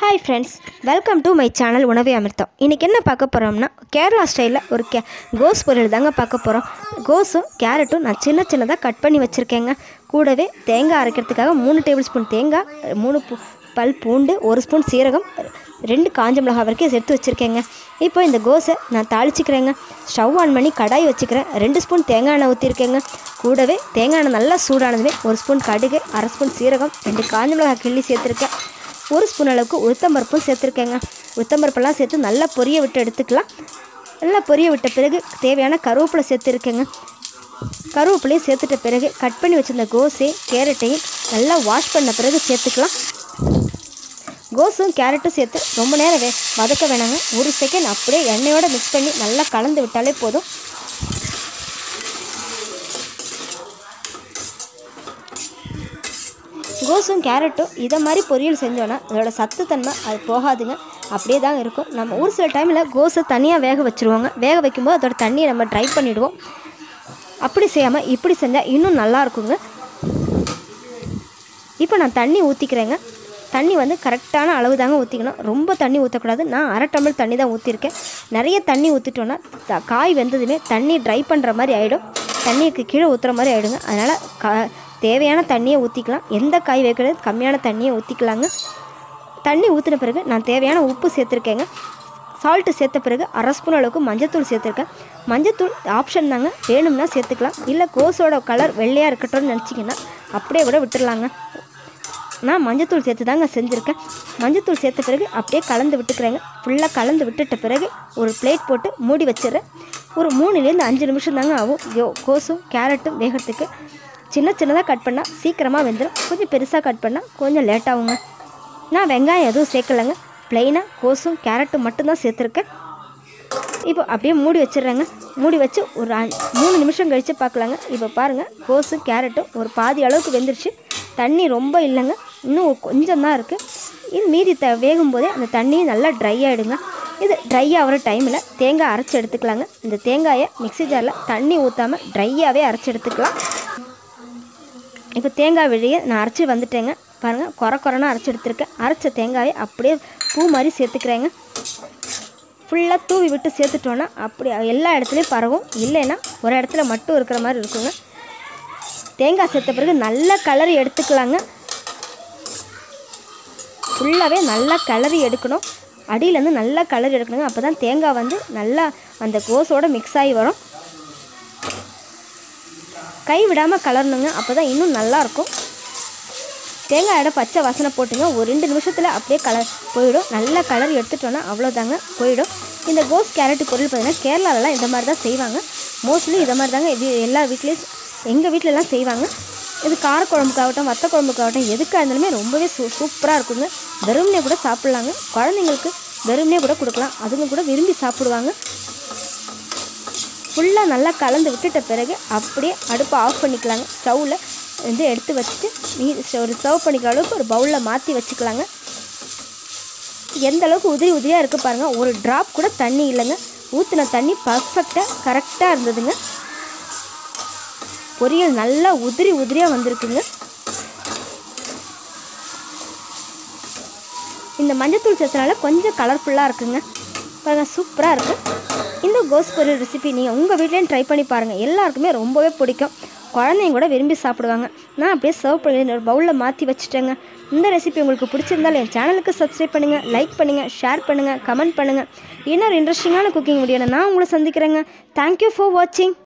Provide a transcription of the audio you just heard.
hi friends welcome to my channel உணவே அமிர்தம் இன்றைக்கி என்ன பார்க்க போகிறோம்னா கேரளா ஸ்டைலில் ஒரு கே கோஸ் பொரியல் தாங்க பார்க்க போகிறோம் கோஸும் கேரட்டும் நான் சின்ன சின்னதாக கட் பண்ணி வச்சுருக்கேங்க கூடவே தேங்காய் அரைக்கிறதுக்காக மூணு டேபிள் ஸ்பூன் தேங்காய் மூணு பூ பல் பூண்டு ஒரு ஸ்பூன் சீரகம் ரெண்டு காஞ்ச மிளகாய் வரைக்கும் எடுத்து வச்சுருக்கேங்க இப்போ இந்த கோஸை நான் தாளிச்சிக்கிறேங்க ஸ்டவ் ஆன் பண்ணி கடாய் வச்சுக்கிறேன் ரெண்டு ஸ்பூன் தேங்காய் எண்ணெய் ஊற்றிருக்கேங்க கூடவே தேங்காய் எண்ணெய் நல்லா சூடானதுமே ஒரு ஸ்பூன் கடுகு அரை ஸ்பூன் சீரகம் ரெண்டு காஞ்ச மிளகாய் கிள்ளி சேர்த்துருக்கேன் ஒரு ஸ்பூன் அளவுக்கு உளுத்தம்பருப்பும் சேர்த்துருக்கேங்க உளுத்தம்பருப்பெல்லாம் சேர்த்து நல்லா பொரிய விட்டு எடுத்துக்கலாம் நல்லா பொரிய விட்ட பிறகு தேவையான கருவேப்பிலை சேர்த்துருக்கேங்க கருவேப்பிலையும் சேர்த்துட்ட பிறகு கட் பண்ணி வச்சிருந்த கோஸையும் கேரட்டையும் நல்லா வாஷ் பண்ண பிறகு சேர்த்துக்கலாம் கோஸும் கேரட்டும் சேர்த்து ரொம்ப நேரம் வே வதக்க வேணாங்க ஒரு செகண்ட் அப்படியே எண்ணெயோட மிக்ஸ் பண்ணி நல்லா கலந்து விட்டாலே போதும் கோஸும் கேரட்டும் இதை மாதிரி பொரியல் செஞ்சோன்னா அதோட சத்துத்தன்மை அது போகாதுங்க அப்படியே தான் இருக்கும் நம்ம ஒரு சில டைமில் கோஸை தனியாக வேக வச்சுருவாங்க வேக வைக்கும்போது அதோட தண்ணியை நம்ம ட்ரை பண்ணிவிடுவோம் அப்படி செய்யாமல் இப்படி செஞ்சால் இன்னும் நல்லா இருக்குங்க இப்போ நான் தண்ணி ஊற்றிக்கிறேங்க தண்ணி வந்து கரெக்டான அளவு தாங்க ஊற்றிக்கணும் ரொம்ப தண்ணி ஊற்றக்கூடாது நான் அரை டம்ளர் தண்ணி தான் ஊற்றிருக்கேன் நிறைய தண்ணி ஊற்றிட்டோன்னா த- காய் வெந்ததுமே தண்ணி ட்ரை பண்ணுற மாதிரி ஆகிடும் தண்ணிக்கு கீழே ஊற்றுற மாதிரி ஆகிடுங்க அதனால் கா தேவையான தண்ணியை ஊற்றிக்கலாம் எந்த காய் வைக்கிறது கம்மியான தண்ணியை ஊற்றிக்கலாங்க தண்ணி ஊற்றின பிறகு நான் தேவையான உப்பு சேர்த்துருக்கேங்க சால்ட்டு சேர்த்த பிறகு அரை ஸ்பூன் அளவுக்கு மஞ்சத்தூள் சேர்த்துருக்கேன் மஞ்சத்தூள் ஆப்ஷன் தாங்க வேணும்னா சேர்த்துக்கலாம் இல்லை கோஸோட கலர் வெள்ளையாக இருக்கட்டும்னு நினச்சிங்கன்னா அப்படியே கூட விட்டுடலாங்க நான் மஞ்சத்தூள் சேர்த்து தாங்க செஞ்சுருக்கேன் மஞ்சத்தூள் சேர்த்த பிறகு அப்படியே கலந்து விட்டுக்கிறேங்க ஃபுல்லாக கலந்து விட்டுட்ட பிறகு ஒரு பிளேட் போட்டு மூடி வச்சிடுறேன் ஒரு மூணுலேருந்து அஞ்சு நிமிஷம் தாங்க ஆகும் யோ கோஸும் கேரட்டும் வேகிறதுக்கு சின்ன சின்னதாக கட் பண்ணால் சீக்கிரமாக வெந்துடும் கொஞ்சம் பெருசாக கட் பண்ணால் கொஞ்சம் லேட் ஆகுங்க நான் வெங்காயம் எதுவும் சேர்க்கலைங்க ப்ளைனாக கோஸும் கேரட்டும் மட்டும்தான் சேர்த்துருக்கேன் இப்போ அப்படியே மூடி வச்சிடுறேங்க மூடி வச்சு ஒரு அஞ்~ மூணு நிமிஷம் கழித்து பார்க்கலாங்க இப்போ பாருங்கள் கோஸும் கேரட்டும் ஒரு பாதி அளவுக்கு வெந்துருச்சு தண்ணி ரொம்ப இல்லைங்க இன்னும் கொஞ்சம் தான் இருக்குது இது மீதி த வேகும் போதே அந்த தண்ணி நல்லா ட்ரை ஆகிடுங்க இது ட்ரை ஆகிற டைமில் தேங்காய் அரைச்சி எடுத்துக்கலாங்க இந்த தேங்காயை மிக்ஸி ஜாரில் தண்ணி ஊற்றாமல் ட்ரையாகவே அரைச்சி எடுத்துக்கலாம் இப்போ தேங்காய் வெளியே நான் அரைச்சி வந்துட்டேங்க பாருங்கள் குறை குறைனா அரைச்சி எடுத்துருக்கேன் அரைச்ச தேங்காயை அப்படியே பூ மாதிரி சேர்த்துக்கிறேங்க ஃபுல்லாக தூவி விட்டு சேர்த்துட்டோன்னா அப்படி எல்லா இடத்துலையும் பரவும் இல்லைன்னா ஒரு இடத்துல மட்டும் இருக்கிற மாதிரி இருக்குங்க தேங்காய் சேர்த்த பிறகு நல்ல கலரி எடுத்துக்கலாங்க ஃபுல்லாகவே நல்லா கிளறி எடுக்கணும் அடியிலேருந்து நல்லா கிளறி எடுக்கணுங்க அப்போ தான் தேங்காய் வந்து நல்லா அந்த கோஸோட மிக்ஸ் ஆகி வரும் கை விடாமல் கலரணுங்க அப்போ தான் இன்னும் நல்லாயிருக்கும் தேங்காயோட பச்சை வாசனை போட்டுங்க ஒரு ரெண்டு நிமிஷத்தில் அப்படியே கலர் போயிடும் நல்லா கலர் எடுத்துட்டோன்னா அவ்வளோதாங்க போயிடும் இந்த கோஸ் கேரட் பொருள் பார்த்தீங்கன்னா கேரளாலலாம் இந்த மாதிரி தான் செய்வாங்க மோஸ்ட்லி இதை மாதிரி தாங்க இது எல்லா வீட்லேயும் எங்கள் வீட்டிலலாம் செய்வாங்க இது காரக்குழம்புக்காகட்டும் வத்த குழம்புக்காகட்டும் எதுக்காக இருந்தாலுமே ரொம்பவே சூ சூப்பராக இருக்குங்க வெறும்னே கூட சாப்பிட்லாங்க குழந்தைங்களுக்கு வெறும்னே கூட கொடுக்கலாம் அதுங்க கூட விரும்பி சாப்பிடுவாங்க ஃபுல்லாக நல்லா கலந்து விட்டுட்ட பிறகு அப்படியே அடுப்பை ஆஃப் பண்ணிக்கலாங்க ஸ்டவ்வில் வந்து எடுத்து வச்சுட்டு மீதி ஒரு சர்வ் பண்ணிக்கிற அளவுக்கு ஒரு பவுலில் மாற்றி வச்சுக்கலாங்க எந்த அளவுக்கு உதிரி உதிரியாக இருக்குது பாருங்கள் ஒரு ட்ராப் கூட தண்ணி இல்லைங்க ஊற்றின தண்ணி பர்ஃபெக்டாக கரெக்டாக இருந்ததுங்க பொரியல் நல்லா உதிரி உதிரியாக வந்திருக்குங்க இந்த மஞ்சத்தூள் சேர்த்தனால கொஞ்சம் கலர்ஃபுல்லாக இருக்குங்க பாருங்கள் சூப்பராக இருக்குது இந்த கோஸ் பொரியல் ரெசிபி நீங்கள் உங்கள் வீட்லேயும் ட்ரை பண்ணி பாருங்கள் எல்லாருக்குமே ரொம்பவே பிடிக்கும் குழந்தைங்க கூட விரும்பி சாப்பிடுவாங்க நான் அப்படியே சர்வ் பண்ணி ஒரு பவுலில் மாற்றி வச்சுட்டேங்க இந்த ரெசிபி உங்களுக்கு பிடிச்சிருந்தால் என் சேனலுக்கு சப்ஸ்கிரைப் பண்ணுங்கள் லைக் பண்ணுங்கள் ஷேர் பண்ணுங்கள் கமெண்ட் பண்ணுங்கள் இன்னொரு இன்ட்ரெஸ்டிங்கான குக்கிங் வீடியோவில் நான் உங்களை சந்திக்கிறேங்க தேங்க்யூ ஃபார் வாட்சிங்